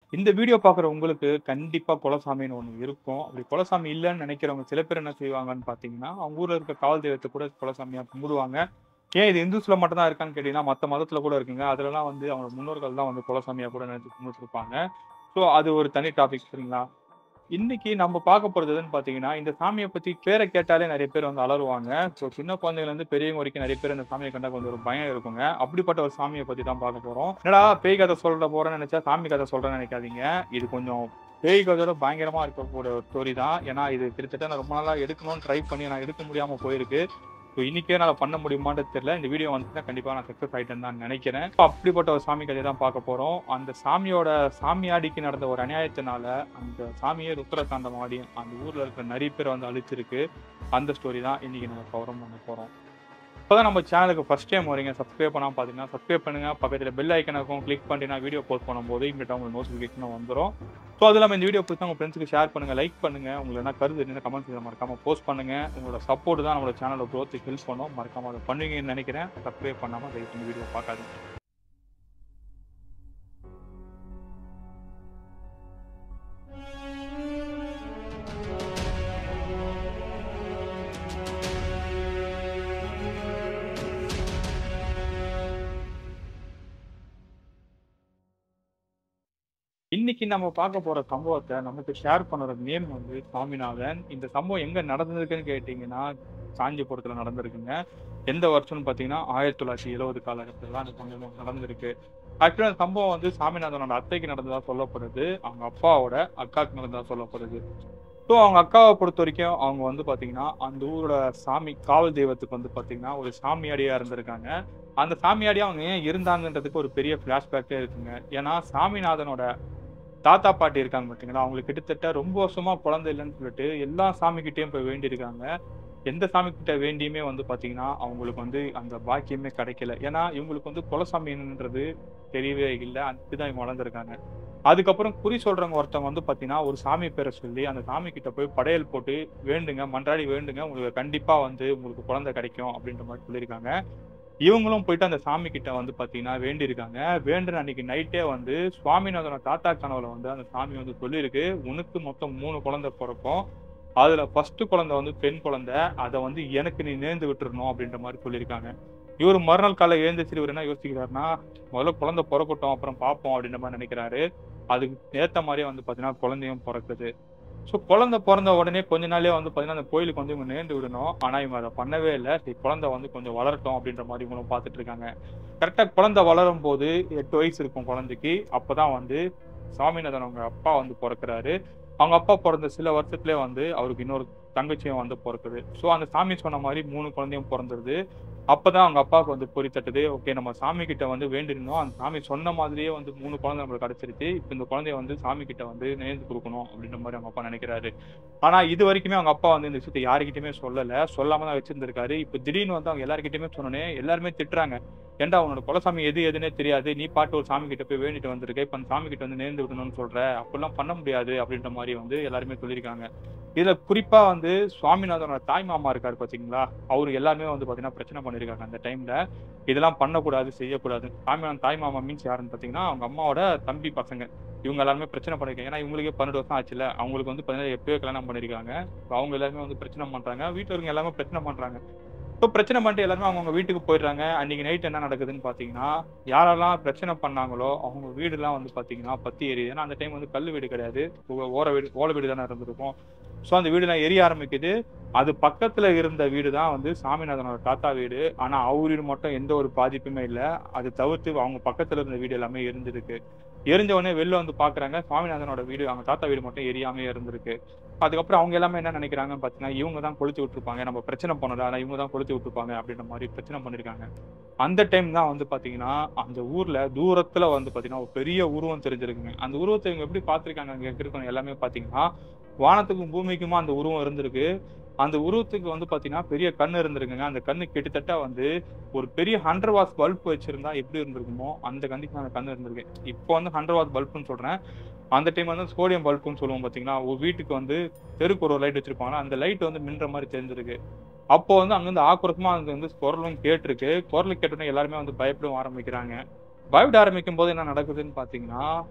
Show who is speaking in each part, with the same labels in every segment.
Speaker 1: இந்த வீடியோ பார்க்குற உங்களுக்கு கண்டிப்பா குலசாமின்னு ஒண்ணு இருக்கும். அப்படி குலசாமி இல்லன்னு நினைக்கிறவங்க சில பேர் என்ன செய்வாங்கன்னு பார்த்தீங்கன்னா, அவங்க ஊர்ல இருக்க காவல் தெய்வத்த கூட குலசாமியா கும்பிடுவாங்க. ஏன் இது இந்துஸ்ல மட்டும் தான் இருக்கான்னு கேட்டீங்கன்னா, மத்த மதத்துல கூட இருக்குங்க. அதுலலாம் வந்து அவங்க முன்னோர்கள் தான் வந்து குலசாமியா கூட நினைச்சு கும்பிட்டுருப்பாங்க. ஸோ அது ஒரு தனி டாபிக் சரிங்களா? இன்னைக்கு நம்ம பார்க்க போறது எதுன்னு பார்த்தீங்கன்னா, இந்த சாமிய பத்தி பேர கேட்டாலே நெறைய பேர் வந்து அலறுவாங்க. ஸோ சின்ன குழந்தைங்கள்லேருந்து பெரியவங்க வரைக்கும் நெறைய பேர் இந்த சாமிய கண்டா கொஞ்சம் ஒரு பயம் இருக்குங்க. அப்படிப்பட்ட ஒரு சாமிய பத்தி தான் பார்க்க போறோம். என்னடா பேய் கதை சொல்ல போறேன்னு நெனைச்சா சாமி கதை சொல்றேன்னு நெனைக்காதீங்க. இது கொஞ்சம் பேய் கதையோட பயங்கரமா இருக்கக்கூடிய ஒரு ஸ்டோரி தான். ஏன்னா இது கிட்டத்தட்ட நான் ரொம்ப நாளா எடுக்கணும்னு ட்ரை பண்ணி நான் எடுக்க முடியாம போயிருக்கு. ஸோ இன்னைக்கே என்னால பண்ண முடியுமான்றது தெரியல. இந்த வீடியோ வந்துச்சுன்னா கண்டிப்பா நான் சக்சஸ் ஆயிட்டேன்னு தான் நெனைக்கிறேன். இப்போ அப்படிப்பட்ட ஒரு சாமி கதைய தான் பார்க்க போறோம். அந்த சாமியோட சாமியாடிக்கு நடந்த ஒரு அநியாயத்தினால அந்த சாமியே ருத்ர தாண்டவம் ஆடி அந்த ஊர்ல இருக்கிற நெறைய பேர வந்து அழிச்சிருக்கு. அந்த ஸ்டோரி தான் இன்னைக்கு நம்ம கவர் பண்ண போறோம். இப்பதான் நம்ம சேனலுக்கு ஃபர்ஸ்ட் டைம் வரீங்க, சப்ஸ்கிரைப் பண்ணாம பார்த்தீங்கன்னா, சப்ஸ்கிரைப் பண்ணுங்க. பக்கத்துல பெல் ஐகான் இருக்கும். கிளிக் பண்ணிட்டீங்கன்னா வீடியோ போஸ்ட் பண்ணும்போது இமிடியேட்டா உங்களுக்கு நோட்டிஃபிகேஷன் வந்துரும். ஸோ அது இல்லாம இந்த வீடியோ பிடிச்சா உங்க ஃப்ரெண்ட்ஸ்க்கு ஷேர் பண்ணுங்க, லைக் பண்ணுங்க. உங்களுக்கு என்ன கருத்து இருந்தா கமெண்ட் செக்ஷன்ல மறக்காம போஸ்ட் பண்ணுங்க. உங்களோட சப்போர்ட் தான் நம்மளோட சேனலோட குரோத்துக்கு ஹெல்ப் பண்ணும். மறக்காம அத பண்ணுவீங்கன்னு நெனைக்கிறேன். சப்ஸ்கிரைப் பண்ணாம தயவு செஞ்சு வீடியோ பார்க்காதீங்க. இன்னைக்கு நம்ம பார்க்க போற சம்பவத்த நமக்கு ஷேர் பண்ற நேம் வந்து சாமிநாதன். இந்த சம்பவம் எங்க நடந்திருக்குன்னு கேட்டீங்கன்னா, காஞ்சிபுரத்துல நடந்திருக்குங்க. எந்த வருஷம்னு பார்த்தீங்கன்னா, 1970 காலகட்டத்துல தான் அந்த சம்பவம் நடந்திருக்கு. ஆக்சுவலா அந்த சம்பவம் வந்து சாமிநாதனோட அத்தைக்கு நடந்ததா சொல்லப்படுது. அவங்க அப்பாவோட அக்காவுக்கு நடந்ததா சொல்லப்படுது. ஸோ அவங்க அக்காவ பொறுத்தவரைக்கும் அவங்க வந்து பார்த்தீங்கன்னா, அந்த ஊரோட சாமி காவல் தெய்வத்துக்கு வந்து பார்த்தீங்கன்னா, ஒரு சாமியாடியா இருந்திருக்காங்க. அந்த சாமியாடியா அவங்க ஏன் இருந்தாங்கன்றதுக்கு ஒரு பெரிய ஃபிளாஷ்பேக்கே இருக்குங்க. ஏன்னா சாமிநாதனோட தாத்தா, பாட்டி இருக்காங்க பார்த்தீங்களா, அவங்களுக்கு கிட்டத்தட்ட ரொம்ப வருஷமா குழந்தை இல்லன்னு சொல்லிட்டு எல்லா சாமிகிட்டயும் போய் வேண்டியிருக்காங்க. எந்த சாமிகிட்ட வேண்டியுமே வந்து பார்த்தீங்கன்னா, அவங்களுக்கு வந்து அந்த பாக்கியமே கிடைக்கல. ஏன்னா இவங்களுக்கு வந்து குலசாமின்றது தெரியவே இல்ல. அப்படிதான் இவங்க வளர்ந்துருக்காங்க. அதுக்கப்புறம் குறி சொல்றவங்க ஒருத்தவங்க வந்து பார்த்தீங்கன்னா, ஒரு சாமி பேர சொல்லி அந்த சாமி கிட்ட போய் படையல் போட்டு வேண்டுங்க, மன்றாடி வேண்டுங்க. உங்களுக்கு கண்டிப்பா வந்து உங்களுக்கு குழந்தை கிடைக்கும் அப்படின்ற மாரி சொல்லியிருக்காங்க. இவங்களும் போயிட்டு அந்த சாமி கிட்ட வந்து பார்த்தீங்கன்னா வேண்டியிருக்காங்க. வேண்டுன அன்னைக்கு நைட்டே வந்து சுவாமிநாதனோட தாத்தா கனவுல வந்து அந்த சாமி வந்து சொல்லியிருக்கு. உனக்கு மொத்தம் 3 குழந்தை பொறக்கும். அதுல ஃபர்ஸ்ட் குழந்தை வந்து பெண் குழந்தை. அத வந்து எனக்கு நீ நேர்ந்து விட்டுறணும் அப்படின்ற மாரி சொல்லியிருக்காங்க. இவரு மறுநாள் காலைல எழுந்திரிச்சு இவரு என்ன யோசிக்கிறாருன்னா, முதல்ல குழந்தை பொறக்கட்டும் அப்புறம் பார்ப்போம் அப்படின்ற மாரி நெனைக்கிறாரு. அதுக்கு ஏத்த மாரியே வந்து பார்த்தீங்கன்னா, குழந்தையும் பொறக்குது. ஸோ குழந்தை பொறந்த உடனே கொஞ்ச நாள்லயே வந்து பார்த்தீங்கன்னா, அந்த கோயிலுக்கு வந்து இவங்க நேர்ந்து விடணும். ஆனா இவங்க அத பண்ணவே இல்ல. சரி குழந்தை வந்து கொஞ்சம் வளரட்டும் அப்படின்ற மாரி இவங்களும் பார்த்துட்டு இருக்காங்க. கரெக்ட்டா குழந்தை வளரும்போது 8 வயசு இருக்கும் குழந்தைக்கு. அப்பதான் வந்து சாமிநாதன் அவங்க அப்பா வந்து பொறக்குறாரு. அவங்க அப்பா பொறந்த சில வருஷத்திலேயே வந்து அவருக்கு இன்னொரு தங்கச்சியும் வந்து பொறக்குது. ஸோ அந்த சாமி சொன்ன மாரி 3 குழந்தையும் பொறந்துருது. அப்பதான் அவங்க அப்பாவுக்கு வந்து பொறி தட்டுது. ஓகே நம்ம சாமி கிட்ட வந்து வேண்டியிருந்தோம். அந்த சாமி சொன்ன மாதிரியே வந்து 3 குழந்தை நம்மளுக்கு கிடைச்சிருச்சு. இப்ப இந்த குழந்தைய வந்து சாமி கிட்ட வந்து நேர்ந்து குடுக்கணும் அப்படின்ற மாரி அவங்க அப்பா நெனைக்கிறாரு. ஆனா இதுவரைக்குமே அவங்க அப்பா வந்து இந்த விஷயத்த யார்கிட்டயுமே சொல்லல. சொல்லாம தான் வச்சிருந்திருக்காரு. இப்ப திடீர்னு வந்து அவங்க எல்லார்கிட்டயுமே சொன்னோனே எல்லாருமே திட்டுறாங்க. ஏன்டா உன்னோட குலசாமி எது எதுன்னே தெரியாது. நீ பாட்டு ஒரு சாமி கிட்ட போய் வேண்டிட்டு வந்திருக்க. இப்ப அந்த சாமி கிட்ட வந்து நேர்ந்து விடணும்னு சொல்ற. அப்படிலாம் பண்ண முடியாது அப்படின்ற மாரி வந்து எல்லாருமே சொல்லியிருக்காங்க. இதுல குறிப்பா வந்து சுவாமிநாதனோட தாய் மாமா இருக்காரு பார்த்தீங்களா, அவரு எல்லாருமே வந்து பார்த்தீங்கன்னா பிரச்சனை பண்ணியிருக்காங்க அந்த டைம்ல. இதெல்லாம் பண்ணக்கூடாது, செய்யக்கூடாது. சாமிநாதன் தாய் மாமா மீன்ஸ் யாருன்னு பார்த்தீங்கன்னா, அவங்க அம்மாவோட தம்பி பசங்க. இவங்க எல்லாருமே பிரச்சனை பண்ணியிருக்காங்க. ஏன்னா இவங்களுக்கே 12 வருஷம் ஆச்சுல்ல. அவங்களுக்கு வந்து பார்த்தீங்கன்னா எப்பயோ கல்யாணம் பண்ணியிருக்காங்க. அவங்க எல்லாருமே வந்து பிரச்சனை பண்றாங்க. வீட்ல இருக்கவங்க எல்லாமே பிரச்சனை பண்றாங்க. ஸோ பிரச்சனை பண்ணிட்டு எல்லாருமே அவங்கவங்க வீட்டுக்கு போயிடுறாங்க. அன்னைக்கு நைட் என்ன நடக்குதுன்னு பார்த்தீங்கன்னா, யாரெல்லாம் பிரச்சனை பண்ணாங்களோ அவங்க வீடுலாம் வந்து பார்த்தீங்கன்னா பத்தி எரியுது. ஏன்னா அந்த டைம் வந்து கல்லு வீடு கிடையாது. ஓ ஓர வீடு ஓலை வீடு தானே இருந்திருக்கும். ஸோ அந்த வீடுலாம் எரிய ஆரம்பிக்குது. அது பக்கத்துல இருந்த வீடு தான் வந்து சாமிநாதனோட தாத்தா வீடு. ஆனா அவர் வீடு மட்டும் எந்த ஒரு பாதிப்புமே இல்ல. அது தவிர்த்து அவங்க பக்கத்துல இருந்த வீடு எல்லாமே எரிஞ்சிருக்கு. எரிஞ்ச உடனே வெளில வந்து பார்க்குறாங்க. சுவாமிநாதனோட வீடு அவங்க தாத்தா வீடு மட்டும் எரியாமயே இருந்திருக்கு. அதுக்கப்புறம் அவங்க எல்லாமே என்ன நெனைக்கிறாங்கன்னு பார்த்தீங்கன்னா, இவங்க தான் கொளுத்தி விட்டுருப்பாங்க. நம்ம பிரச்சனை பண்ணல. ஆனா இவங்க தான் கொளுத்தி விட்டுருப்பாங்க அப்படின்ற மாரி பிரச்சனை பண்ணியிருக்காங்க. அந்த டைம் தான் வந்து பார்த்தீங்கன்னா, அந்த ஊர்ல தூரத்துல வந்து பார்த்தீங்கன்னா, ஒரு பெரிய உருவம் தெரிஞ்சிருக்குங்க. அந்த உருவத்த இவங்க எப்படி பார்த்துருக்காங்க அங்க இருக்கிறவங்க எல்லாமே பார்த்தீங்கன்னா, வானத்துக்கும் பூமிக்குமா அந்த உருவம் இருந்திருக்கு. அந்த உருவத்துக்கு வந்து பார்த்தீங்கன்னா, பெரிய கண்ணு இருந்திருக்குங்க. அந்த கண்ணு கிட்டத்தட்ட வந்து ஒரு பெரிய 100 வாட்ஸ் பல்ப் வச்சிருந்தா எப்படி இருந்திருக்குமோ, அந்த கண்டிஷன்ல கண்ணு இருந்திருக்கு. இப்போ வந்து 100 வாட் பல்ப்ன்னு சொல்றேன். அந்த டைம் வந்து சோடியம் பல்ப்ன்னு சொல்லுவோம் பார்த்தீங்களா, ஒரு வீட்டுக்கு வந்து தெருக்கு ஒரு லைட் வச்சிருப்பாங்கல்ல, அந்த லைட் வந்து மின்னுற மாரி தெரிஞ்சிருக்கு. அப்போ வந்து அங்கருந்து ஆக்ரோஷமா அங்க வந்து குரலும் கேட்டிருக்கு. குரல் கேட்டோனே எல்லாருமே வந்து பயப்படவும் ஆரம்பிக்கிறாங்க. பயப்பட ஆரம்பிக்கும்போது என்ன நடக்குதுன்னு பார்த்தீங்கன்னா,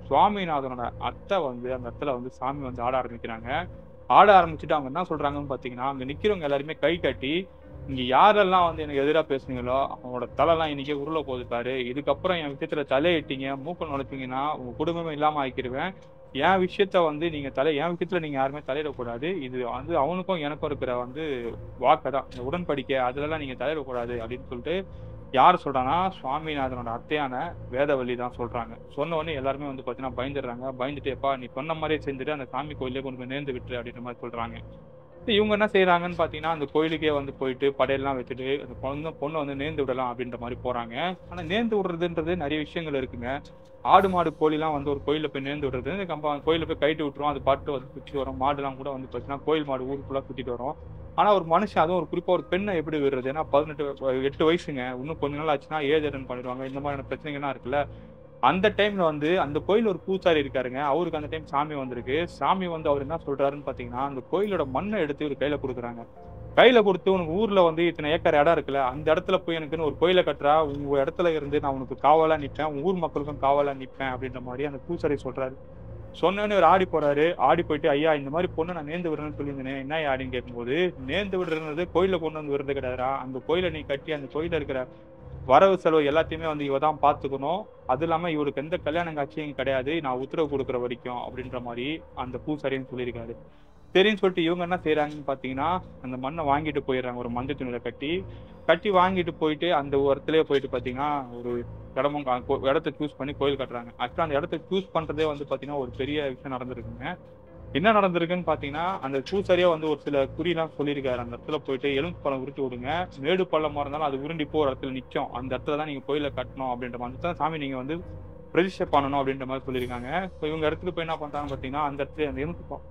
Speaker 1: சுவாமிநாதனோட அத்தை வந்து அந்த இடத்துல வந்து சாமி வந்து ஆட ஆரம்பிக்கிறாங்க ஆட ஆரம்பிச்சுட்டு அவங்க என்ன சொல்றாங்கன்னு பாத்தீங்கன்னா அங்க நிக்கிறவங்க எல்லாருமே கை கட்டி இங்க யாரெல்லாம் வந்து எனக்கு எதிராக பேசுனீங்களோ அவங்களோட தலைலாம் இன்னைக்கே உருள போகுது பாரு இதுக்கப்புறம் என் விஷயத்துல தலையிட்டீங்க மூக்க நுழைப்பீங்கன்னா உங்க குடும்பமே இல்லாம ஆக்கிடுவேன் என் விஷயத்த வந்து நீங்க தலை என் விஷயத்துல நீங்க யாருமே தலையிடக்கூடாது இது வந்து அவனுக்கும் எனக்கும் இருக்கிற வந்து வாக்கை தான் இந்த உடன்படிக்கை அதுலலாம் நீங்க தலையிடக்கூடாது அப்படின்னு சொல்லிட்டு யார் சொல்றாங்கன்னா சுவாமிநாதனோட அத்தையான வேதவள்ளி தான் சொல்றாங்க சொன்ன உடனே எல்லாருமே வந்து பாத்தீங்கன்னா பயந்துடுறாங்க பயந்துட்டு எப்பா நீ சொன்ன மாதிரியே செஞ்சுட்டு அந்த சாமி கோயிலே கொண்டு போய் நேர்ந்து விட்டுரு அப்படின்ற மாதிரி சொல்றாங்க இவங்க என்ன செய்யறாங்கன்னு பாத்தீங்கன்னா அந்த கோயிலுக்கே வந்து போயிட்டு படையெல்லாம் வச்சுட்டு அந்த பொண்ணு பொண்ணை வந்து நேர்ந்து விடலாம் அப்படின்ற மாதிரி போறாங்க ஆனா நேர்ந்து விடுறதுன்றது நிறைய விஷயங்கள் இருக்குங்க ஆடு மாடு கோழிலாம் வந்து ஒரு கோயில போய் நேர்ந்து விடுறது இந்த கம்பா கோயில போய் கைட்டு விட்டுரும் அது பாட்டு வந்து சுற்றி வரும் மாடுலாம் கூட வந்து பார்த்தீங்கன்னா கோயில் மாடு ஊருக்குள்ள சுத்திட்டு வரும் ஆனா ஒரு மனுஷன் அதுவும் ஒரு குறிப்பா ஒரு பெண்ணை எப்படி விடுறது ஏன்னா பதினெட்டு வ- எட்டு வயசுங்க இன்னும் கொஞ்ச நாள் ஆச்சுன்னா ஏஜ் அட்டன் பண்ணிடுவாங்க இந்த மாதிரியான பிரச்சனைகள்லாம் இருக்குல்ல அந்த டைம்ல வந்து அந்த கோயில் ஒரு பூசாரி இருக்காருங்க அவருக்கு அந்த டைம் சாமி வந்திருக்கு சாமி வந்து அவர் என்ன சொல்றாருன்னு பாத்தீங்கன்னா அந்த கோயிலோட மண்ணை எடுத்து இவர் கையில கொடுக்குறாங்க கையில கொடுத்து உனக்கு ஊர்ல வந்து இத்தனை ஏக்கர் இடம் இருக்குல்ல அந்த இடத்துல போய் எனக்குன்னு ஒரு கோயிலை கட்டுறா உங்க இடத்துல இருந்து நான் உனக்கு காவலா நிப்பேன் உன் ஊர் மக்களுக்கும் காவலா நிப்பேன் அப்படின்ற மாதிரி அந்த பூசாரி சொல்றாரு சொன்னோன்னு ஒரு ஆடி போறாரு ஆடி போயிட்டு ஐயா இந்த மாதிரி பொண்ணு நான் நேர்ந்து விடுறேன்னு சொல்லியிருந்தேன் என்ன ஆடின்னு கேட்கும்போது நேர்ந்து விடுறது கோயில கொண்டு வந்து விடுறது கிடையாதுடா அந்த கோயிலை நீ கட்டி அந்த கோயில இருக்கிற வரவு செலவு எல்லாத்தையுமே வந்து இவ தான் பார்த்துக்கணும் அது இல்லாம இவருக்கு எந்த கல்யாண காட்சியும் கிடையாது நான் உத்தரவு கொடுக்குற வரைக்கும் அப்படின்ற மாதிரி அந்த பூசாரின்னு சொல்லியிருக்காரு சரின்னு சொல்லிட்டு இவங்க என்ன செய்யறாங்கன்னு பாத்தீங்கன்னா அந்த மண்ணை வாங்கிட்டு போயிடுறாங்க ஒரு மஞ்சள் துணியில கட்டி கட்டி வாங்கிட்டு போயிட்டு அந்த இடத்துலயே போயிட்டு பாத்தீங்கன்னா ஒரு இடமும் கா- கோ- இடத்த சூஸ் பண்ணி கோயில் கட்டுறாங்க ஆக்சுவலா அந்த இடத்த சூஸ் பண்றதே வந்து பாத்தீங்கன்னா ஒரு பெரிய விஷயம் நடந்திருக்குங்க என்ன நடந்திருக்குன்னு பாத்தீங்கன்னா அந்த பூசாரியா வந்து ஒரு சில குறியெல்லாம் சொல்லியிருக்காரு அந்த இடத்துல போயிட்டு எலும்பு பழம் உருட்டி விடுங்க மேடு பள்ளமா இருந்தாலும் அது உருண்டி போ ஒரு இடத்துல நிக்கும் அந்த இடத்துல தான் நீங்க கோயில கட்டணும் அப்படின்ற மாதிரி தான் சாமி நீங்க வந்து ரெஜிஸ்டர் பண்ணணும் அப்படின்ற மாதிரி சொல்லியிருக்காங்க இப்போ இவங்க இடத்துக்கு போய் என்ன பண்றாங்க பாத்தீங்கன்னா அந்த இடத்துல அந்த எலும்பு பழம்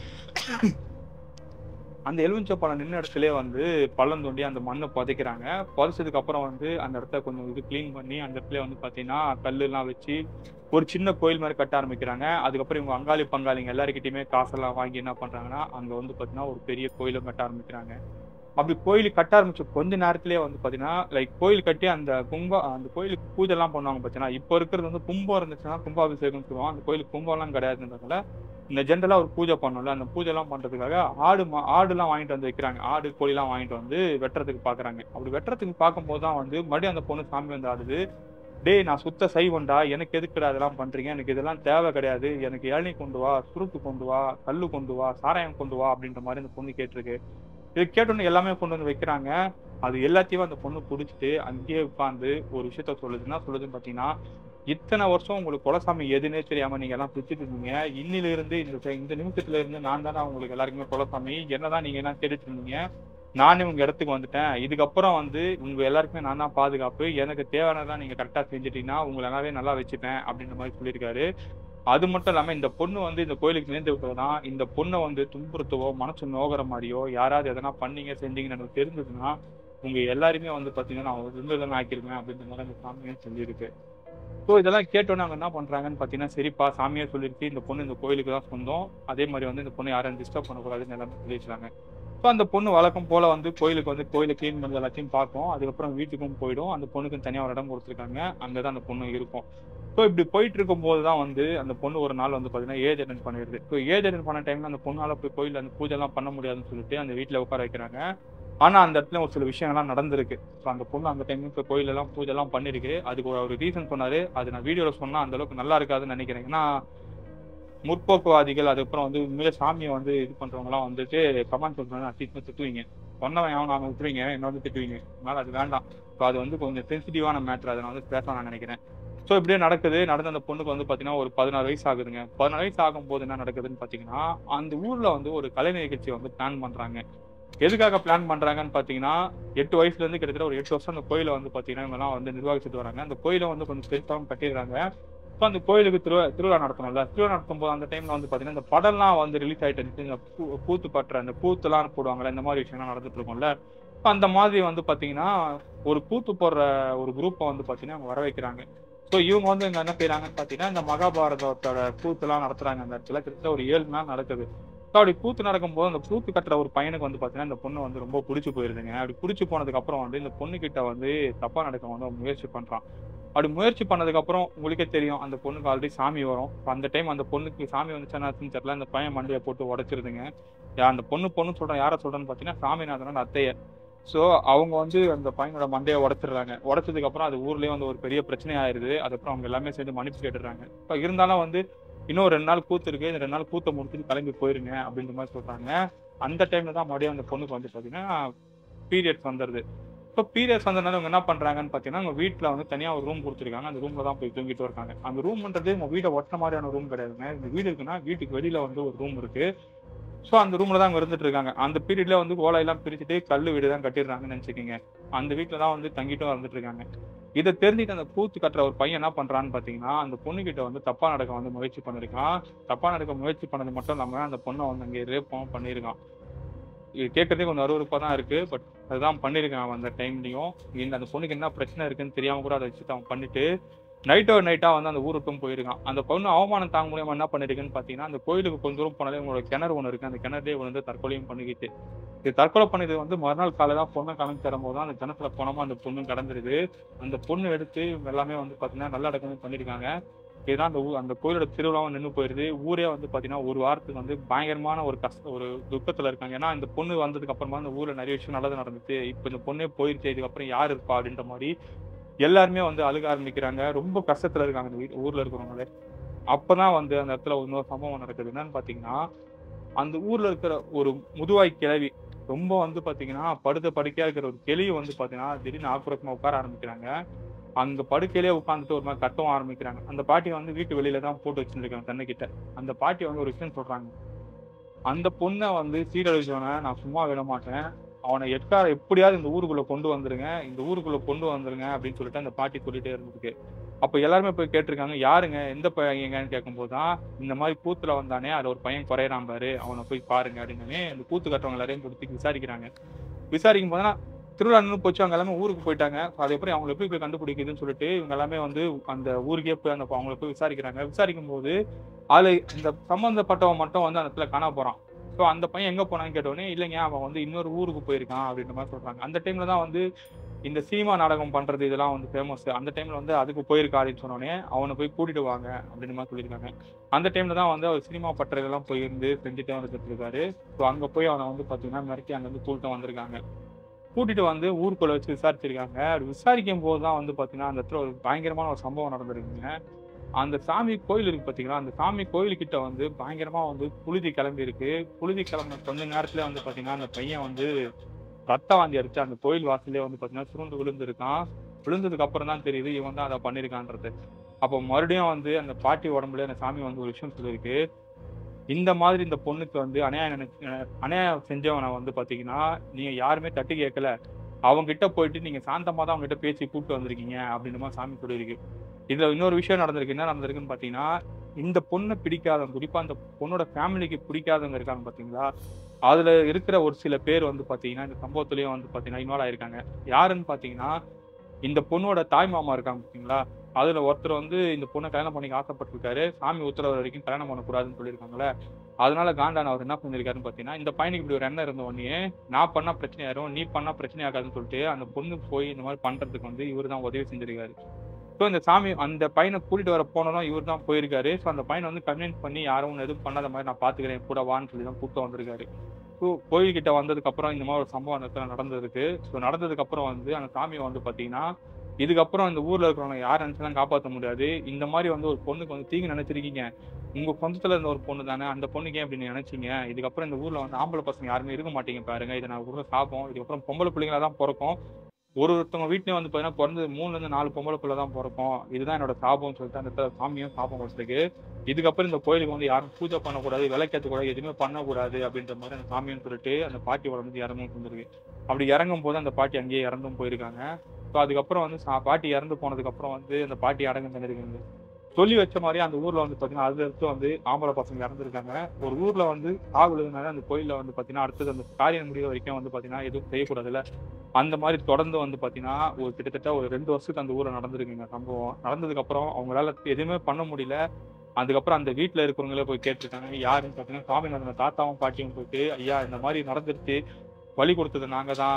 Speaker 1: அந்த எலுமிச்சை பழம் நின்ன இடத்துல வந்து பள்ளம் தோண்டி அந்த மண்ணை புதைக்கிறாங்க புதைச்சதுக்கு அப்புறம் வந்து அந்த இடத்த கொஞ்சம் இது க்ளீன் பண்ணி அந்த இடத்துல வந்து பாத்தீங்கன்னா கல்லு எல்லாம் வச்சு ஒரு சின்ன கோயில் மாதிரி கட்ட ஆரம்பிக்கிறாங்க அதுக்கப்புறம் இவங்க அங்காளி பங்காளிங்க எல்லாருக்கிட்டையுமே காசெல்லாம் வாங்கி என்ன பண்றாங்கன்னா அங்க வந்து பாத்தீங்கன்னா ஒரு பெரிய கோயிலும் கட்ட ஆரம்பிக்கிறாங்க அப்படி கோயில் கட்ட ஆரம்பிச்ச கொஞ்ச நேரத்திலேயே வந்து பாத்தீங்கன்னா லைக் கோயில் கட்டி அந்த கும்ப அந்த கோயிலுக்கு பூஜை எல்லாம் பண்ணுவாங்க பாத்தீங்கன்னா இப்போ இருக்கிறது வந்து கும்பம் இருந்துச்சுன்னா கும்பாபிஷேகம் சொல்லுவோம் அந்த கோயிலுக்கு கும்பம் எல்லாம் கிடையாதுன்றதால இந்த ஜென்ரலா ஒரு பூஜை பண்ணல அந்த பூஜை எல்லாம் பண்றதுக்காக ஆடு மா ஆடுலாம் வாங்கிட்டு வந்து வைக்கிறாங்க ஆடு கோழிலாம் வாங்கிட்டு வந்து வெட்டுறதுக்கு பாக்குறாங்க அப்படி வெட்டுறதுக்கு பார்க்கும்போது தான் வந்து மறுபடியும் அந்த பொண்ணு சாமி வந்து ஆடுது டேய் நான் சுத்த சைவண்டா எனக்கு எதுக்குடா இதெல்லாம் பண்றீங்க எனக்கு இதெல்லாம் தேவை கிடையாது எனக்கு இளநீ கொண்டு வா சுருட்டு கொண்டு வா கல்லு கொண்டு வா சாராயம் கொண்டு வா அப்படின்ற மாதிரி அந்த பொண்ணு கேட்டிருக்கு இது கேட்டோன்னு எல்லாமே கொண்டு வந்து வைக்கிறாங்க அது எல்லாத்தையும் அந்த பொண்ணு பிடிச்சிட்டு அங்கேயே உட்காந்து ஒரு விஷயத்த சொல்லுது என்ன சொல்லுதுன்னு பாத்தீங்கன்னா இத்தனை வருஷம் உங்களுக்கு குலசாமி எதுன்னே தெரியாம நீங்க எல்லாம் பிடிச்சிட்டு இருந்தீங்க இன்னில இருந்து இந்த செ- இந்த நிமிஷத்துல இருந்து நான் தானே உங்களுக்கு எல்லாருக்குமே குலசாமி என்னதான் நீங்க என்ன தேடிட்டு இருந்தீங்க நானே உங்க இடத்துக்கு வந்துட்டேன் இதுக்கப்புறம் வந்து உங்க எல்லாருக்குமே நான் தான் பாதுகாப்பு எனக்கு தேவையானதான் நீங்க கரெக்டா செஞ்சுட்டீங்கன்னா உங்களை நல்லாவே நல்லா வச்சுப்பேன் அப்படின்ற மாதிரி சொல்லியிருக்காரு அது மட்டும் இல்லாம இந்த பொண்ணு வந்து இந்த கோயிலுக்கு நேர்ந்து விட்டதுதான் இந்த பொண்ணை வந்து துன்புறுத்தவோ மனசு நோகிற மாதிரியோ யாராவது எதனா பண்ணீங்க செஞ்சீங்கன்னு எனக்கு தெரிஞ்சதுன்னா உங்க எல்லாருமே வந்து பாத்தீங்கன்னா நான் ஒரு விருந்ததான் ஆக்கிருவேன் அப்படின்ற மாதிரி அந்த சாமியும் சொல்லியிருக்கு ஸோ இதெல்லாம் கேட்டோன்னே அவங்க என்ன பண்றாங்கன்னு பாத்தீங்கன்னா சரிப்பா சாமியே சொல்லிருச்சு இந்த பொண்ணு இந்த கோயிலுக்கு தான் சொந்தம் அதே மாதிரி வந்து இந்த பொண்ணு யாரும் டிஸ்டர்ப் பண்ணக்கூடாதுன்னு எல்லாமே சொல்லிடுறாங்க ஸோ அந்த பொண்ணு வழக்கம் போல வந்து கோயிலுக்கு வந்து கோயிலை க்ளீன் பண்ணது எல்லாத்தையும் பார்க்கும் அதுக்கப்புறம் வீட்டுக்கும் போயிடும் அந்த பொண்ணுக்கு தனியாக ஒரு இடம் கொடுத்துருக்காங்க அங்கே தான் அந்த பொண்ணு இருக்கும் ஸோ இப்படி போயிட்டு இருக்கும்போது தான் வந்து அந்த பொண்ணு ஒரு நாள் வந்து பார்த்தீங்கன்னா ஏஜ் அட்டன் பண்ணிடுது ஸோ ஏஜ் அட்டன் பண்ண டைம்ல அந்த பொண்ணால போய் கோயிலில் அந்த பூஜைலாம் பண்ண முடியாதுன்னு சொல்லிட்டு அந்த வீட்டில் உட்கார வைக்கிறாங்க ஆனா அந்த இடத்துல ஒரு சில விஷயங்கள்லாம் நடந்திருக்கு ஸோ அந்த பொண்ணு அந்த டைம் இப்போ கோயிலெல்லாம் பூஜைலாம் பண்ணிருக்கு அதுக்கு ஒரு ஒரு ரீசன் சொன்னாரு அது நான் வீடியோவில் சொன்னா அந்த அளவுக்கு நல்லா இருக்காதுன்னு நினைக்கிறேன் ஏன்னா முற்போக்குவாதிகள் அதுக்கப்புறம் வந்து உண்மையிலே சாமியை வந்து இது பண்றவங்கலாம் வந்துட்டு கமெண்ட் சொல்றாங்க அட்லீஸ்ட் திட்டுவீங்க சொன்னவன் அவன் அவங்க விட்டுருவீங்க என்ன வந்து திட்டுவீங்க அதனால அது வேண்டாம் ஸோ அது வந்து கொஞ்சம் சென்சிட்டிவான மேட்ரு அதை நான் வந்து பேச நான் நினைக்கிறேன் ஸோ இப்படியே நடக்குது நடந்த அந்த பொண்ணுக்கு வந்து பார்த்தீங்கன்னா ஒரு பதினாறு வயசு ஆகுதுங்க பதினாறு வயசு ஆகும்போது என்ன நடக்குதுன்னு பார்த்தீங்கன்னா அந்த ஊர்ல வந்து ஒரு கலை நிகழ்ச்சி வந்து பிளான் பண்றாங்க எதுக்காக பிளான் பண்றாங்கன்னு பார்த்தீங்கன்னா எட்டு வயசுல இருந்து கிட்டத்தட்ட ஒரு எட்டு வருஷம் அந்த கோயிலை வந்து பார்த்தீங்கன்னா இவங்கெல்லாம் வந்து நிர்வகிச்சுட்டு வராங்க அந்த கோயிலை வந்து கொஞ்சம் பெருசாகவும் கட்டிடுறாங்க ஸோ அந்த கோயிலுக்கு திருவிழா திருவிழா நடத்தணும்ல திருவிழா நடத்தும் போது அந்த டைம்ல வந்து பார்த்தீங்கன்னா இந்த படம்லாம் வந்து ரிலீஸ் ஆயிட்டு இருந்துச்சு இந்த பூ பூத்து பற்ற அந்த பூத்துலாம் போடுவாங்கல்ல இந்த மாதிரி விஷயம்லாம் நடந்துட்டு இருக்கும்ல இப்ப அந்த மாதிரி வந்து பார்த்தீங்கன்னா ஒரு கூத்து போடுற ஒரு குரூப்பை வந்து பார்த்தீங்கன்னா அவங்க வர வைக்கிறாங்க ஸோ இவங்க வந்து இங்க என்ன செய்யறாங்கன்னு பார்த்தீங்கன்னா இந்த மகாபாரதத்தோட கூத்துலாம் நடத்துறாங்க அந்த இடத்துல கிட்டத்தட்ட ஒரு ஏழு நாள் நடக்குது ஸோ அப்படி கூத்து நடக்கும்போது அந்த கூத்து கட்டுற ஒரு பையனுக்கு வந்து பார்த்தீங்கன்னா இந்த பொண்ணு வந்து ரொம்ப பிடிச்சி போயிருதுங்க அப்படி பிடிச்சி போனதுக்கு அப்புறம் வந்து இந்த பொண்ணு கிட்ட வந்து தப்பா நடக்க வந்து அவன் முயற்சி பண்றான் அப்படி முயற்சி பண்ணதுக்கு அப்புறம் உங்களுக்கே தெரியும் அந்த பொண்ணுக்கு ஆல்ரெடி சாமி வரும் அப்ப அந்த டைம் அந்த பொண்ணுக்கு சாமி வந்துச்சுன்னு தெரியல அந்த பையன் மண்டையை போட்டு உடைச்சிருதுங்க யா- அந்த பொண்ணு பொண்ணு சொல்றேன் யாரை சொல்றேன்னு பார்த்தீங்கன்னா சாமிநாதனோட அத்தைய ஸோ அவங்க வந்து அந்த பையனோட மண்டையை உடைச்சிடுறாங்க உடைச்சதுக்கு அப்புறம் அது ஊர்லயே வந்து ஒரு பெரிய பிரச்சனை ஆயிருது அதுக்கப்புறம் அவங்க எல்லாமே சேர்ந்து மன்னிப்பு கேட்டுடுறாங்க இப்போ இருந்தாலும் வந்து இன்னும் ரெண்டு நாள் கூத்து இருக்கு இந்த ரெண்டு நாள் கூத்தை முடிச்சுட்டு கிளம்பி போயிருங்க அப்படின்ற மாதிரி சொல்றாங்க அந்த டைம்ல தான் மறுபடியும் அந்த பொண்ணுக்கு வந்து பாத்தீங்கன்னா பீரியட்ஸ் வந்துடுது இப்போ பீரியட்ஸ் வந்ததுனால அவங்க என்ன பண்றாங்கன்னு பாத்தீங்கன்னா அவங்க வீட்டுல வந்து தனியா ஒரு ரூம் கொடுத்துருக்காங்க அந்த ரூம்ல தான் போய் தூங்கிட்டு இருக்காங்க அந்த ரூம்ன்றது உங்க வீடை ஒட்டுற மாதிரியான ரூம் கிடையாதுங்க இந்த வீடு இருக்குன்னா வீட்டுக்கு வெளியில வந்து ஒரு ரூம் இருக்கு ஸோ அந்த ரூம்ல தான் அவங்க இருந்துட்டு இருக்காங்க அந்த பீரியட்ல வந்து ஓலையெல்லாம் பிரிச்சுட்டு கல் வீடு தான் கட்டிடுறாங்கன்னு நினைச்சுக்கோங்க அந்த வீட்டுல தான் வந்து தங்கிட்டும் இருந்துட்டு இருக்காங்க இதை தெரிஞ்சுட்டு அந்த கூத்து கட்டுற ஒரு பையன் என்ன பண்றான்னு பாத்தீங்கன்னா அந்த பொண்ணுகிட்ட வந்து தப்பா நடக்க வந்து முயற்சி பண்ணிருக்கான் தப்பா நடக்க முயற்சி பண்ணது மட்டும் இல்லாம அந்த பொண்ணை வந்து அங்கே ரேப்பும் பண்ணியிருக்கான் இது கேட்கறதே கொஞ்சம் அருவருப்பா தான் இருக்கு பட் அதுதான் பண்ணியிருக்கான் அவன் அந்த டைம்லயும் இந்த அந்த பொண்ணுக்கு என்ன பிரச்சனை இருக்குன்னு தெரியாம கூட அதை வச்சுட்டு அவன் பண்ணிட்டு நைட்டோ நைட்டா வந்து அந்த ஊருக்கும் போயிருக்கான் அந்த பொண்ணு அவமானம் தாங்க முடியாம என்ன பண்ணிருக்குன்னு பாத்தீங்கன்னா அந்த கோயிலுக்கு கொஞ்ச தூரம் போனாலே உங்களோட கிணறு ஒன்று இருக்கு அந்த கிணறுலேயே வந்து தற்கொலையும் பண்ணிக்கிட்டு இது தற்கொலை பண்ணது வந்து மறுநாள் காலை தான் பொண்ணை கிளம்பி தரும்போது தான் அந்த கிணத்துல போனோமா அந்த பொண்ணு கடந்துருது அந்த பொண்ணு எடுத்து இவங்க எல்லாமே வந்து பாத்தீங்கன்னா நல்ல அடக்கமே பண்ணிருக்காங்க இதுதான் அந்த ஊ அந்த கோயிலோட திருவிழாவும் நின்று போயிருது ஊரே வந்து பாத்தீங்கன்னா ஒரு வாரத்துக்கு வந்து பயங்கரமான ஒரு கஷ்ட ஒரு துக்கத்துல இருக்காங்க ஏன்னா இந்த பொண்ணு வந்ததுக்கு அப்புறமா இந்த ஊர்ல நிறைய விஷயம் நல்லது நடந்துச்சு இப்போ இந்த பொண்ணே போயிருச்சு இதுக்கப்புறம் யார் இருப்பா அப்படின்ற மாதிரி எல்லாருமே வந்து அழுக ஆரம்பிக்கிறாங்க ரொம்ப கஷ்டத்துல இருக்காங்க இந்த வீட்டு ஊர்ல இருக்கிறவங்களே அப்பதான் வந்து அந்த இடத்துல இன்னொரு சம்பவம் நடக்குது என்னன்னு பாத்தீங்கன்னா அந்த ஊர்ல இருக்கிற ஒரு முதுவாய் கிழவி ரொம்ப வந்து பாத்தீங்கன்னா படுத்த படுக்கையா இருக்கிற ஒரு கிளி வந்து பாத்தீங்கன்னா திடீர்னு ஆக்ரோஷமா உட்கார ஆரம்பிக்கிறாங்க அங்க படுக்கையிலே உட்காந்துட்டு ஒரு மாதிரி கத்தவும் ஆரம்பிக்கிறாங்க அந்த பாட்டியை வந்து வீட்டு வெளியில தான் போட்டு வச்சிருக்காங்க தன்னைக்கிட்ட அந்த பாட்டி வந்து ஒரு விஷயம் சொல்றாங்க அந்த பொண்ணை வந்து சீரழிச்சவனை நான் சும்மா விட மாட்டேன் அவனை எட்கார எப்படியாவது இந்த ஊருக்குள்ள கொண்டு வந்துருங்க இந்த ஊருக்குள்ள கொண்டு வந்துருங்க அப்படின்னு சொல்லிட்டு அந்த பாட்டி சொல்லிட்டே இருந்திருக்கு அப்ப எல்லாருமே போய் கேட்டிருக்காங்க யாருங்க எந்த பையங்கன்னு கேட்கும்போது தான் இந்த மாதிரி கூத்துல வந்தானே அது ஒரு பையன் குறையறான் பாரு அவனை போய் பாருங்க அப்படின்னு இந்த கூத்து கட்டுறவங்க எல்லாரையும் கொடுத்து விசாரிக்கிறாங்க விசாரிக்கும் போதுனா திருவிழா நின்று போச்சு அவங்க எல்லாமே ஊருக்கு போயிட்டாங்க அதுக்கப்புறம் அவங்களை எப்படி போய் கண்டுபிடிக்குதுன்னு சொல்லிட்டு இவங்க எல்லாமே வந்து அந்த ஊருக்கே போய் அந்த அவங்கள போய் விசாரிக்கிறாங்க விசாரிக்கும் போது அதுல இந்த சம்பந்தப்பட்டவன் மட்டும் வந்து அந்த இடத்துல காண போறான் ஸோ அந்த பையன் எங்க போனான்னு கேட்டோடனே இல்லைங்க அவன் வந்து இன்னொரு ஊருக்கு போயிருக்கான் அப்படின்ற மாதிரி சொல்றாங்க அந்த டைம்ல தான் வந்து இந்த சினிமா நாடகம் பண்றது இதெல்லாம் வந்து ஃபேமஸ் அந்த டைம்ல வந்து அதுக்கு போயிருக்கா அப்படின்னு சொன்னோடனே அவனை போய் கூட்டிட்டு வாங்க அப்படின்ற மாதிரி சொல்லியிருக்காங்க அந்த டைம்ல தான் வந்து அவர் சினிமா பட்டறையெல்லாம் போயிருந்து செஞ்சுட்டே வந்துட்டு இருக்காரு ஸோ அங்க போய் அவனை வந்து பாத்தீங்கன்னா மிரட்டி அங்க வந்து கூட்டம் வந்திருக்காங்க கூட்டிட்டு வந்து ஊருக்குள்ள வச்சு விசாரிச்சிருக்காங்க அப்படி விசாரிக்கும் போது தான் வந்து பாத்தீங்கன்னா அந்த இடத்துல ஒரு பயங்கரமான ஒரு சம்பவம் நடந்திருக்குங்க அந்த சாமி கோயில் இருக்கு பாத்தீங்களா அந்த சாமி கோயில்கிட்ட வந்து பயங்கரமா வந்து புழுதி கிளம்பி இருக்கு புழுதி கிளம்பின கொஞ்ச நேரத்துல வந்து பாத்தீங்கன்னா அந்த பையன் வந்து ரத்த வாந்தி அடிச்சு அந்த கோயில் வாசல்லே வந்து பாத்தீங்கன்னா சுருண்டு விழுந்திருக்கான் விழுந்ததுக்கு அப்புறம் தான் தெரியுது இவன் தான் அதை பண்ணிருக்கான்றது அப்போ மறுபடியும் வந்து அந்த பாட்டி உடம்புல அந்த சாமி வந்து ஒரு விஷயம் சொல்லியிருக்கு இந்த மாதிரி இந்த பொண்ணுக்கு வந்து அநியாயம் நினைச்சு அநியாயம் செஞ்சவனை வந்து பாத்தீங்கன்னா நீங்க யாருமே தட்டி கேட்கல அவங்க கிட்ட போயிட்டு நீங்க சாந்தமா தான் அவங்க கிட்ட பேசி கூப்பிட்டு வந்திருக்கீங்க அப்படின்ற மாதிரி சாமி சொல்லியிருக்கு இதுல இன்னொரு விஷயம் நடந்திருக்கு என்ன நடந்திருக்குன்னு பாத்தீங்கன்னா இந்த பொண்ணை பிடிக்காதவங்க குறிப்பா அந்த பொண்ணோட ஃபேமிலிக்கு பிடிக்காதவங்க இருக்காங்க பாத்தீங்களா அதுல இருக்கிற ஒரு சில பேர் வந்து பாத்தீங்கன்னா இந்த சம்பவத்திலயும் வந்து பாத்தீங்கன்னா இன்வால்வ் ஆயிருக்காங்க யாருன்னு பாத்தீங்கன்னா இந்த பொண்ணோட தாய் மாமா இருக்காங்க பாத்தீங்களா அதுல ஒருத்தர் வந்து இந்த பொண்ணை கல்யாணம் பண்ணிக்க ஆசைப்பட்டிருக்காரு சாமி உத்தரவு வரைக்கும் கல்யாணம் பண்ணக்கூடாதுன்னு சொல்லியிருக்காங்களே அதனால காண்டான் அவர் என்ன பண்ணிருக்காருன்னு பாத்தீங்கன்னா இந்த பையனுக்கு இப்படி ஒரு எண்ணம் இருந்த உடனே நான் பண்ணா பிரச்சனை ஆயிரும் நீ பண்ணா பிரச்சனை ஆகாதுன்னு சொல்லிட்டு அந்த பொண்ணு போய் இந்த மாதிரி பண்றதுக்கு வந்து இவர் தான் உதவி செஞ்சிருக்காரு ஸோ இந்த சாமி அந்த பையனை கூட்டிட்டு வர போனதும் இவர் தான் போயிருக்காரு ஸோ அந்த பையனை வந்து கன்வின்ஸ் பண்ணி யாரும் ஒண்ணு எதுவும் பண்ணாத மாதிரி நான் பாத்துக்கிறேன் கூட வான்னு சொல்லி தான் கூப்பிட்டு வந்திருக்காரு ஸோ கோயில்கிட்ட வந்ததுக்கு அப்புறம் இந்த மாதிரி ஒரு சம்பவம் அந்த இடத்துல நடந்ததுக்கு ஸோ நடந்ததுக்கு அப்புறம் வந்து அந்த சாமியை வந்து பாத்தீங்கன்னா இதுக்கப்புறம் இந்த ஊர்ல இருக்கிறவங்க யார் நினைச்சாலும் காப்பாற்ற முடியாது இந்த மாதிரி வந்து ஒரு பொண்ணுக்கு வந்து தீங்கு நினைச்சிருக்கீங்க உங்க சொந்தத்துல இருந்த ஒரு பொண்ணு தானே அந்த பொண்ணுக்கு ஏன் இப்படி நீங்க நினைச்சீங்க இதுக்கப்புறம் இந்த ஊர்ல வந்து ஆம்பளை பசங்க யாருமே இருக்க மாட்டீங்க பாருங்க இதை நான் ஊர்ல சாப்போம் இதுக்கப்புறம் பொம்பளை பிள்ளைங்களா தான் பிறக்கும் ஒரு ஒருத்தவங்க வீட்லயும் வந்து பாத்தீங்கன்னா பிறந்தது மூணுல இருந்து நாலு பொம்பளை பிள்ளை தான் பிறக்கும் இதுதான் என்னோட சாபம்னு சொல்லிட்டு அந்த இடத்துல சாமியும் சாபம் கொடுத்துருக்கு இதுக்கப்புறம் இந்த கோயிலுக்கு வந்து யாரும் பூஜை பண்ணக்கூடாது விளக்கேற்ற கூடாது எதுவுமே பண்ணக்கூடாது அப்படின்ற மாதிரி அந்த சாமியும் சொல்லிட்டு அந்த பாட்டியோட வந்து இறந்தும் வந்துருக்கு அப்படி இறங்கும் போது அந்த பாட்டி அங்கேயே இறந்தும் போயிருக்காங்க ஸோ அதுக்கப்புறம் வந்து சா- பாட்டி இறந்து போனதுக்கு அப்புறம் வந்து அந்த பாட்டி அடங்கு தந்திருக்காங்க சொல்லி வச்ச மாதிரி அந்த ஊர்ல வந்து பாத்தீங்கன்னா அது அடுத்து வந்து ஆம்பளை பசங்க இறந்துருக்காங்க ஒரு ஊர்ல வந்து சாகுலதுனால அந்த கோயில்ல வந்து பாத்தீங்கன்னா அடுத்தது அந்த காரியம் முடிய வரைக்கும் வந்து பாத்தீங்கன்னா எதுவும் செய்யக்கூடாதுல்ல அந்த மாதிரி தொடர்ந்து வந்து பாத்தீங்கன்னா ஒரு கிட்டத்தட்ட ஒரு ரெண்டு வருஷத்துக்கு அந்த ஊர்ல நடந்திருக்குங்க சம்பவம் நடந்ததுக்கு அப்புறம் அவங்களால எதுவுமே பண்ண முடியல அதுக்கப்புறம் அந்த வீட்டுல இருக்கிறவங்களே போய் கேட்டிருக்காங்க யாருன்னு பாத்தீங்கன்னா சாமிநாதன் தாத்தாவும் பாட்டியும் போயிட்டு ஐயா இந்த மாதிரி நடந்துருச்சு வழி கொடுத்தது நாங்க தான்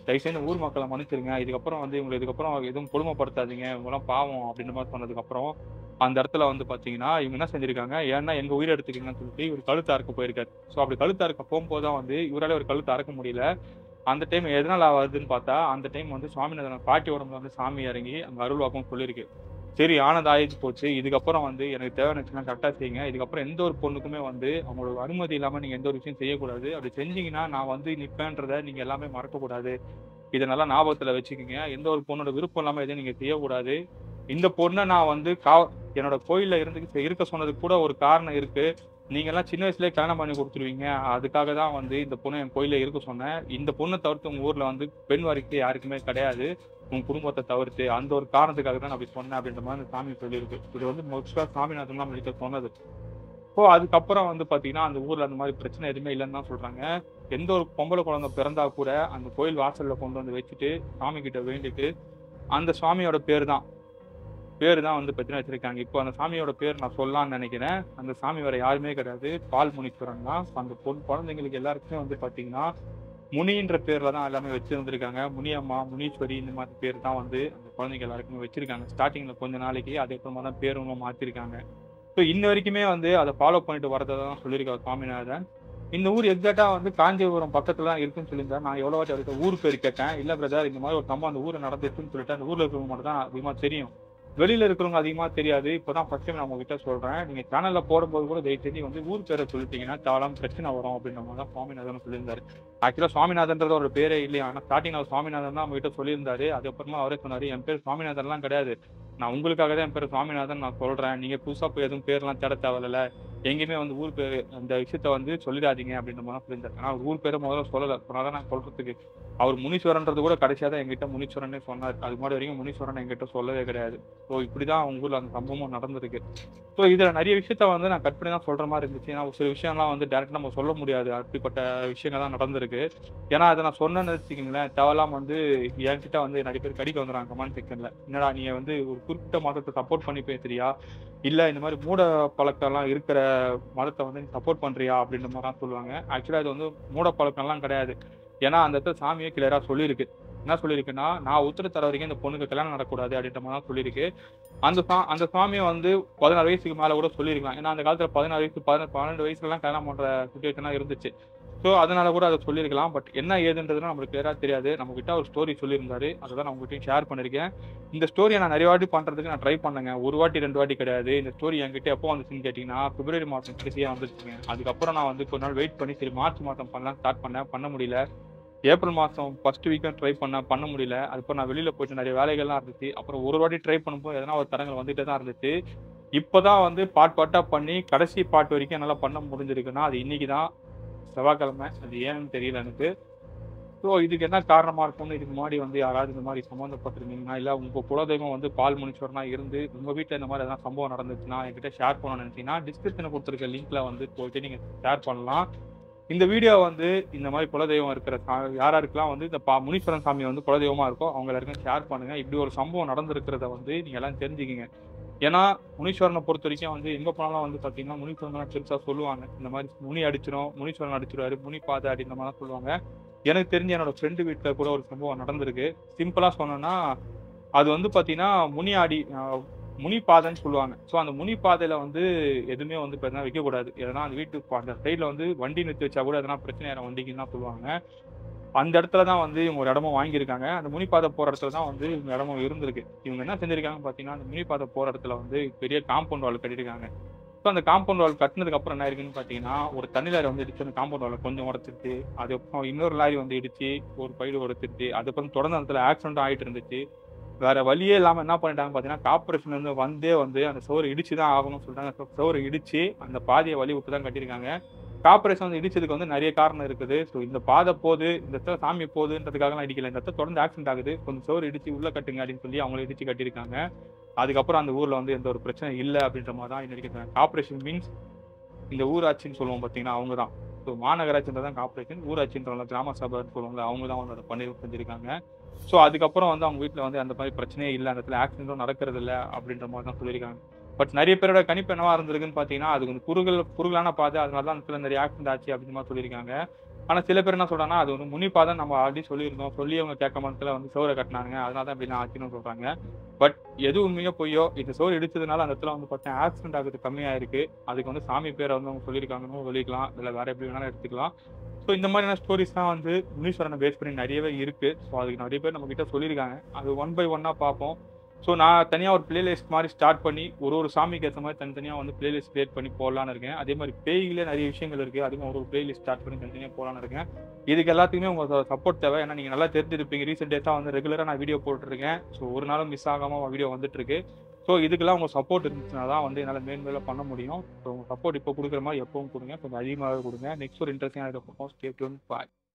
Speaker 1: தயவுசெய்து ஊர் மக்களை மன்னிச்சிருங்க இதுக்கப்புறம் வந்து இவங்களை இதுக்கப்புறம் எதுவும் கொடுமைப்படுத்தாதீங்க இவங்கெல்லாம் பாவம் அப்படின்ற மாதிரி சொன்னதுக்கப்புறம் அந்த இடத்துல வந்து பார்த்தீங்கன்னா இவங்க என்ன செஞ்சிருக்காங்க ஏன்னா எங்க உயிரை எடுத்துக்கீங்கன்னு சொல்லிட்டு இவர் கழுத்து அறுக்க போயிருக்காரு ஸோ அப்படி கழுத்து அறுக்க போகும்போது தான் வந்து இவரால ஒரு கழுத்து அறுக்க முடியல அந்த டைம் எதனால ஆகுதுன்னு பார்த்தா அந்த டைம் வந்து சுவாமிநாதன் பாட்டி உடம்புல வந்து சாமி இறங்கி அங்க அருள்வாக்கம் சொல்லியிருக்கு சரி ஆனது ஆயிடுச்சு போச்சு இதுக்கப்புறம் வந்து எனக்கு தேவையான விஷயம் கரெக்டாக செய்யுங்க இதுக்கப்புறம் எந்த ஒரு பொண்ணுக்குமே வந்து அவங்களோட அனுமதி இல்லாமல் நீங்கள் எந்த ஒரு விஷயம் செய்யக்கூடாது அப்படி செஞ்சீங்கன்னா நான் வந்து நிற்பேன்றதை நீங்கள் எல்லாமே மறக்கக்கூடாது இதை நல்லா ஞாபகத்தில் வச்சுக்கோங்க எந்த ஒரு பொண்ணோட விருப்பம் இல்லாமல் எதையும் நீங்கள் செய்யக்கூடாது இந்த பொண்ணை நான் வந்து கா என்னோட கோயிலில் இருந்து இருக்க சொன்னதுக்கு கூட ஒரு காரணம் இருக்கு நீங்க எல்லாம் சின்ன வயசுலயே கல்யாணம் பண்ணி கொடுத்துருவீங்க அதுக்காக தான் வந்து இந்த பொண்ணை என் கோயில இருக்க சொன்னேன் இந்த பொண்ணை தவிர்த்து உங்க ஊர்ல வந்து பெண் வாரிசு யாருக்குமே கிடையாது உங்க குடும்பத்தை தவிர்த்து அந்த ஒரு காரணத்துக்காக தான் நான் அப்படி சொன்னேன் அப்படின்ற மாதிரி அந்த சாமி சொல்லியிருக்கு இது வந்து மோஸ்டா சாமிநாதன் தான் வெளியிட்ட சொன்னது ஸோ அதுக்கப்புறம் வந்து பாத்தீங்கன்னா அந்த ஊர்ல அந்த மாதிரி பிரச்சனை எதுவுமே இல்லைன்னு தான் சொல்றாங்க எந்த ஒரு பொம்பளை குழந்தை பிறந்தா கூட அந்த கோயில் வாசல்ல கொண்டு வந்து வச்சுட்டு சாமி கிட்ட வேண்டிட்டு அந்த சுவாமியோட பேர் தான் பேர் தான் வந்து பத்தினா வச்சிருக்காங்க இப்போ அந்த சாமியோட பேர் நான் சொல்லலாம்னு நினைக்கிறேன் அந்த சாமி வேற யாருமே கிடையாது பால் முனீஸ்வரன் தான் அந்த பொன் குழந்தைங்களுக்கு எல்லாருக்குமே வந்து பாத்தீங்கன்னா முனின்ற பேர்ல தான் எல்லாமே வச்சிருந்திருக்காங்க முனியம்மா முனீஸ்வரி இந்த மாதிரி பேர் தான் வந்து அந்த குழந்தைங்க எல்லாருக்குமே வச்சிருக்காங்க ஸ்டார்டிங்ல கொஞ்ச நாளைக்கு அதுக்கப்புறமா தான் பேரும் மாத்திருக்காங்க ஸோ இன்ன வரைக்குமே வந்து அதை ஃபாலோ பண்ணிட்டு வரதை தான் சொல்லியிருக்காரு சுவாமிநாதன் இந்த ஊர் எக்ஸாக்டா வந்து காஞ்சிபுரம் பக்கத்துல தான் இருக்குன்னு சொல்லியிருந்தா நான் எவ்வளோ வாட்டி அவருக்கு ஊர் பேர் கேட்டேன் இல்ல பிரதர் இந்த மாதிரி ஒரு சம்பவம் அந்த ஊர்ல நடந்துச்சுன்னு சொல்லிட்டு அந்த ஊர்ல இருக்கிறவங்க மட்டும் தான் அதிகமா தெரியும் வெளியில இருக்கிறவங்க அதிகமா தெரியாது இப்பதான் ஃபர்ஸ்ட் டைம் நான் உங்ககிட்ட சொல்றேன் நீங்க சேனல்ல போடும்போது கூட தயவு செஞ்சு வந்து ஊர் பேரை சொல்லிட்டீங்கன்னா தாளாம் பிரச்சனை வரும் அப்படின்ற மாதிரி தான் சுவாமிநாதன் சொல்லியிருந்தாரு ஆக்சுவலா சுவாமிநாதன்றது ஒரு பேரே இல்லையா ஆனா ஸ்டார்டிங் அவர் சுவாமிநாதன் தான் நம்ம கிட்ட சொல்லியிருந்தாரு அதுக்கப்புறமா அவரே சொன்னாரு என் பேர் சுவாமிநாதன்லாம் கிடையாது நான் உங்களுக்காக தான் என் பேர் சுவாமிநாதன் நான் சொல்றேன் நீங்க புதுசா போய் எதுவும் பேர்லாம் தேட தேவையில்ல எங்கேயுமே வந்து ஊர் பேர் அந்த விஷயத்த வந்து சொல்லிடாதீங்க அப்படின்ற மாதிரி தான் சொல்லியிருந்தாரு ஆனா அவர் ஊர் பேரை முதல்ல சொல்லலை சொன்னாதான் நான் சொல்றதுக்கு அவர் முனீஸ்வரன்றது கூட கடைசியா தான் எங்கிட்ட முனீஸ்வரனே சொன்னார் அது மாதிரி வரைக்கும் முனீஸ்வரன் எங்கிட்ட சொல்லவே கிடையாது ஸோ இப்படிதான் அவங்க ஊர்ல அந்த சம்பவமும் நடந்திருக்கு ஸோ இதுல நிறைய விஷயத்த வந்து நான் கட் பண்ணி தான் சொல்ற மாதிரி இருந்துச்சு ஏன்னா ஒரு சில விஷயம்லாம் வந்து டேரக்டா நம்ம சொல்ல முடியாது அப்படிப்பட்ட விஷயங்கள் தான் நடந்திருக்கு ஏன்னா அதை நான் சொன்னேன்னு வச்சுக்கோங்களேன் தேவையில்லாம வந்து என்கிட்ட வந்து நிறைய பேர் கடிக்க வந்துடுறாங்க கமெண்ட் செக்ஷன்ல என்னடா நீங்க வந்து ஒரு குறிப்பிட்ட மதத்தை சப்போர்ட் பண்ணி பேசுறியா இல்ல இந்த மாதிரி மூட பழக்கம்லாம் இருக்கிற மதத்தை வந்து நீ சப்போர்ட் பண்றியா அப்படின்ற மாதிரி தான் சொல்லுவாங்க ஆக்சுவலா இது வந்து மூட பழக்கம்லாம் கிடையாது ஏன்னா அந்த இடத்துல சாமியே கிளியரா சொல்லியிருக்கு என்ன சொல்லியிருக்குன்னா நான் உத்தர தர வரைக்கும் இந்த பொண்ணுக்கு கல்யாணம் நடக்கூடாது அப்படின்ற மாதிரி தான் சொல்லியிருக்கு அந்த சா அந்த சாமியை வந்து பதினாறு வயசுக்கு மேல கூட சொல்லியிருக்கலாம் ஏன்னா அந்த காலத்துல பதினாறு வயசு பதின பன்னெண்டு வயசுலலாம் கல்யாணம் பண்ற சுச்சுவேஷனா இருந்துச்சு ஸோ அதனால கூட அதை சொல்லியிருக்கலாம் பட் என்ன ஏதுன்றதுலாம் நம்மளுக்கு கிளியரா தெரியாது நம்ம கிட்ட ஒரு ஸ்டோரி சொல்லியிருந்தாரு அதை தான் நான் உங்ககிட்ட ஷேர் பண்ணிருக்கேன் இந்த ஸ்டோரியை நான் நிறைய வாட்டி பண்றதுக்கு நான் ட்ரை பண்ணேங்க ஒரு வாட்டி ரெண்டு வாட்டி கிடையாது இந்த ஸ்டோரி என்கிட்ட எப்போ வந்துச்சுன்னு கேட்டிங்கன்னா பிப்ரவரி மாதம் கடைசியாக வந்துச்சுங்க அதுக்கப்புறம் நான் வந்து கொஞ்ச நாள் வெயிட் பண்ணி சரி மார்ச் மாதம் பண்ணலாம் ஸ்டார்ட் பண்ணேன் பண்ண முடியல ஏப்ரல் மாதம் ஃபர்ஸ்ட் வீக்கும் ட்ரை பண்ணேன் பண்ண முடியல அதுக்கப்புறம் நான் வெளியில போயிட்டு நிறைய வேலைகள்லாம் இருந்துச்சு அப்புறம் ஒரு வாட்டி ட்ரை பண்ணும்போது எதனா ஒரு தரங்கள் வந்துட்டே தான் இருந்துச்சு இப்போதான் வந்து பாட் பாட்டா பண்ணி கடைசி பாட் வரைக்கும் என்னால் பண்ண முடிஞ்சிருக்குன்னா அது இன்னைக்கு தான் செவ்வாய்க்கிழமை அது ஏன்னு தெரியல எனக்கு ஸோ இதுக்கு என்ன காரணமா இருக்கும்னு இதுக்கு முன்னாடி வந்து யாராவது இந்த மாதிரி சம்மந்தப்பட்டிருந்தீங்கன்னா இல்லை உங்க குலதெய்வம் வந்து பால் முனீஸ்வரனா இருந்து உங்க வீட்டில் இந்த மாதிரி எதனா சம்பவம் நடந்துச்சுன்னா என்கிட்ட ஷேர் பண்ண நினைச்சீங்கன்னா டிஸ்கிரிப்ஷனில் கொடுத்துருக்க லிங்க்ல வந்து போயிட்டு நீங்க ஷேர் பண்ணலாம் இந்த வீடியோ வந்து இந்த மாதிரி குலதெய்வம் இருக்கிற சா யாராருக்கெல்லாம் வந்து இந்த பா முனீஸ்வரன் சாமி வந்து குலதெய்வமா இருக்கோ அவங்க எல்லாருக்கும் ஷேர் பண்ணுங்க இப்படி ஒரு சம்பவம் நடந்திருக்கிறத வந்து நீங்க எல்லாம் தெரிஞ்சுக்கிங்க ஏன்னா முனீஸ்வரனை பொறுத்த வரைக்கும் வந்து எங்க போனாலும் வந்து பாத்தீங்கன்னா முனீஸ்வரன் பெருசா சொல்லுவாங்க இந்த மாதிரி முனி அடிச்சிரும் முனீஸ்வரன் அடிச்சிருவாரு முனி பாதை அடி இந்த மாதிரி சொல்லுவாங்க எனக்கு தெரிஞ்ச என்னோட ஃப்ரெண்டு வீட்டுல கூட ஒரு சம்பவம் நடந்திருக்கு சிம்பிளா சொன்னேன்னா அது வந்து பாத்தீங்கன்னா முனி ஆடி ஆஹ், முனி பாதைன்னு சொல்லுவாங்க ஸோ அந்த முனி பாதையில வந்து எதுவுமே வந்து பார்த்தீங்கன்னா வைக்கக்கூடாது எதனா அந்த வீட்டுக்கு அந்த சைடில் வந்து வண்டி நிறுத்தி வச்சா கூட எதனா பிரச்சனை ஆயிரும் வண்டிக்குன்னு தான் சொல்லுவாங்க அந்த இடத்துல தான் வந்து இவங்க ஒரு இடமும் வாங்கியிருக்காங்க அந்த முனிப்பாதை போற இடத்துல தான் வந்து இவங்க இடமும் இருந்திருக்கு இவங்க என்ன செஞ்சிருக்காங்க பார்த்தீங்கன்னா அந்த முனிப்பாதை போற இடத்துல வந்து பெரிய காம்பவுண்ட் வால் கட்டியிருக்காங்க ஸோ அந்த காம்பவுண்ட் வால் கட்டினதுக்கு அப்புறம் என்ன இருக்குன்னு பார்த்தீங்கன்னா ஒரு தண்ணி லாரி வந்து இடிச்சு அந்த காம்பவுண்ட் வாலை கொஞ்சம் உடச்சிருச்சு அதுக்கப்புறம் இன்னொரு லாரி வந்து இடிச்சு ஒரு பயிர் உடைச்சிருச்சு அதுக்கப்புறம் தொடர்ந்து அந்த இடத்துல ஆக்சிடென்ட் ஆகிட்டு இருந்துச்சு வேற வழியே இல்லாம என்ன பண்ணிட்டாங்க பாத்தீங்கன்னா கார்பரேஷன் வந்து வந்தே வந்து அந்த சோறு இடிச்சு தான் ஆகணும்னு சொல்லிட்டாங்க சோறு இடிச்சு அந்த பாதையை வழி விட்டு தான் கட்டியிருக்காங்க கார்பரேஷன் வந்து இடிச்சதுக்கு வந்து நிறைய காரணம் இருக்குது ஸோ இந்த பாதை போகுது இந்த இடத்துல சாமி போகுதுன்றதுக்காகலாம் இடிக்கல இந்த இடத்துல தொடர்ந்து ஆக்சிடென்ட் ஆகுது கொஞ்சம் சோறு இடிச்சு உள்ள கட்டுங்க அப்படின்னு சொல்லி அவங்கள இடிச்சு கட்டியிருக்காங்க அதுக்கப்புறம் அந்த ஊர்ல வந்து எந்த ஒரு பிரச்சனை இல்லை அப்படின்ற மாதிரி தான் நினைக்கிறாங்க கார்பரேஷன் மீன்ஸ் இந்த ஊராட்சின்னு சொல்லுவோம் பார்த்தீங்கன்னா அவங்க தான் ஸோ மாநகராட்சின்றது தான் கார்பரேஷன் ஊராட்சின்றவங்க கிராம சபைன்னு சொல்லுவாங்க அவங்க தான் வந்து அதை பண்ணி செஞ்சிருக்காங்க ஸோ அதுக்கப்புறம் வந்து அவங்க வீட்டில் வந்து அந்த மாதிரி பிரச்சனையே இல்லை அந்த இடத்துல ஆக்சிடென்ட்டும் நடக்கிறது இல்லை அப்படின்ற மாதிரி தான் சொல்லியிருக்காங்க பட் நிறைய பேரோட கணிப்பு என்னவா இருந்திருக்குன்னு பார்த்தீங்கன்னா அது கொஞ்சம் குறுகல் குறுகலான பாதை அதனால தான் அந்த இடத்துல நிறைய ஆக்சிடென்ட் ஆச்சு அப்படின்ற மாதிரி சொல்லியிருக்காங்க ஆனா சில பேர் என்ன சொல்றாங்கன்னா அது வந்து முனிப்பா தான் நம்ம ஆல்ரெடி சொல்லியிருந்தோம் சொல்லி அவங்க கேட்க மனசுல வந்து சோரை கட்டினாங்க அதனால தான் இப்படி ஆச்சுன்னு சொல்றாங்க பட் எது உண்மையோ பொய்யோ இந்த சோறு இடிச்சதுனால அந்த இடத்துல வந்து பார்த்தீங்கன்னா ஆக்சிடென்ட் ஆகுது கம்மியாயிருக்கு அதுக்கு வந்து சாமி பேரை வந்து அவங்க சொல்லியிருக்காங்கன்னு சொல்லிக்கலாம் இல்லை வேற எப்படி வேணாலும் எடுத்துக்கலாம் ஸோ இந்த மாதிரியான ஸ்டோரிஸ் தான் வந்து முனீஸ்வரனை பேஸ் பண்ணி நிறையவே இருக்கு ஸோ அதுக்கு நிறைய பேர் நம்ம கிட்ட சொல்லியிருக்காங்க அது ஒன் பை ஒன்னா பார்ப்போம் ஸோ நான் தனியாக ஒரு பிளேலிஸ்ட் மாதிரி ஸ்டார்ட் பண்ணி ஒரு ஒரு சாமிக்கு ஏற்ற மாதிரி தனித்தனியாக வந்து பிளேலிஸ்ட் கிரியேட் பண்ணி போடலான்னு இருக்கேன் அதே மாதிரி பேய்களே நிறைய விஷயங்கள் இருக்கு அதுவும் ஒரு ஒரு பிளேலிஸ்ட் ஸ்டார்ட் பண்ணி தனித்தனியாக போடலான்னு இருக்கேன் இதுக்கு எல்லாத்துக்குமே உங்க சப்போர்ட் தேவை ஏன்னா நீங்க நல்லா தெரிஞ்சிருப்பீங்க ரீசெண்ட் டேஸாக வந்து ரெகுலராக நான் வீடியோ போட்டுருக்கேன் ஸோ ஒரு நாளும் மிஸ் ஆகாம வீடியோ வந்துட்டு இருக்கு ஸோ இதுக்கெல்லாம் உங்க சப்போர்ட் இருந்துச்சுன்னா தான் வந்து என்னால் மேன்மேல பண்ண முடியும் ஸோ உங்க சப்போர்ட் இப்போ கொடுக்குற மாதிரி எப்பவும் கொடுங்க கொஞ்சம் அதிகமாகவே கொடுங்க நெக்ஸ்ட் ஒரு இன்ட்ரெஸ்டிங்காக இருக்கும் ஸ்டே டியூன் பாய்